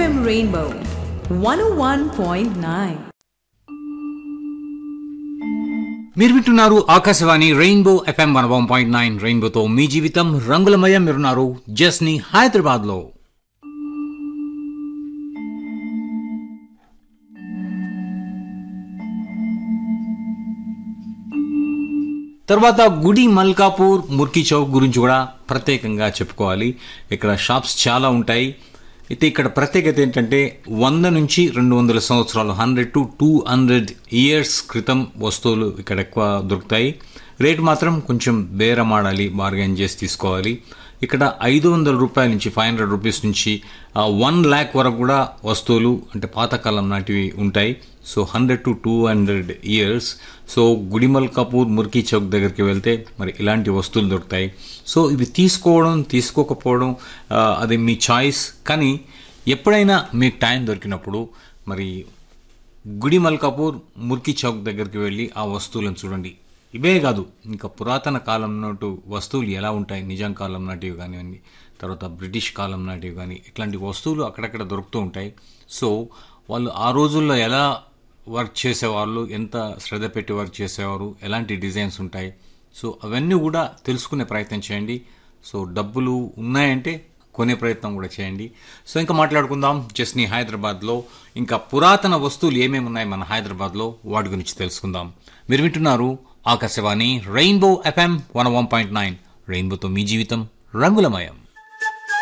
FM Rainbow 101.9. మీరు వింటున్నారు Akashvani rainbow FM one one point nine రెయిన్బోతో మీ జీవితం రంగులమయం మీరున్నారు జస్ని హైదరాబాద్ లో తర్వాత గుడి మల్కాపూర్ ముర్కి చౌక్ గురించి కూడా ప్రత్యేకంగా చెప్పుకోవాలి ఇక్కడ షాప్స్ చాలా ఉంటాయి అయితే ఇక్కడ ప్రత్యేకత ఏంటంటే వంద నుంచి రెండు వందల సంవత్సరాలు hundred to two hundred years క్రితం వస్తువులు ఇక్కడ ఎక్కువ దొరుకుతాయి రేట్ మాత్రం కొంచెం బేరమాడాలి బార్గెన్ చేసి తీసుకోవాలి ఇక్కడ ఐదు వందల రూపాయల నుంచి ఫైవ్ హండ్రెడ్ రూపీస్ నుంచి వన్ ల్యాక్ వరకు కూడా వస్తువులు అంటే పాతకాలం నాటివి ఉంటాయి so hundred to two hundred years so Gudimalkapur Murgi Chowk దగ్గరికి వెళ్తే మరి ఇలాంటి వస్తువులు దొరుకుతాయి సో ఇవి తీసుకోవడం తీసుకోకపోవడం ఆ, అది మీ చాయిస్ కానీ ఎప్పుడైనా మీకు టైం దొరికినప్పుడు మరి గుడి మల్కాపూర్ ముర్కి చౌక్ దగ్గరికి వెళ్ళి ఆ వస్తువులను చూడండి ఇవే కాదు ఇంకా పురాతన కాలం నాటు వస్తువులు ఎలా ఉంటాయి నిజాం కాలం నాటివి కానివ్వండి తర్వాత బ్రిటిష్ కాలం నాటివి కానీ ఇట్లాంటి వస్తువులు అక్కడక్కడ దొరుకుతూ ఉంటాయి సో వాళ్ళు ఆ రోజుల్లో ఎలా వర్క్ చేసేవాళ్ళు ఎంత శ్రద్ధ పెట్టి వర్క్ చేసేవారు ఎలాంటి డిజైన్స్ ఉంటాయి సో అవన్నీ కూడా తెలుసుకునే ప్రయత్నం చేయండి సో డబ్బులు ఉన్నాయంటే కొనే ప్రయత్నం కూడా చేయండి సో ఇంకా మాట్లాడుకుందాం జస్ని హైదరాబాద్లో ఇంకా పురాతన వస్తువులు ఏమేమి ఉన్నాయి మన హైదరాబాద్లో వాటి గురించి తెలుసుకుందాం మీరు వింటున్నారు Akashvani rainbow FM one one point nine రెయిన్బోతో మీ జీవితం రంగులమయం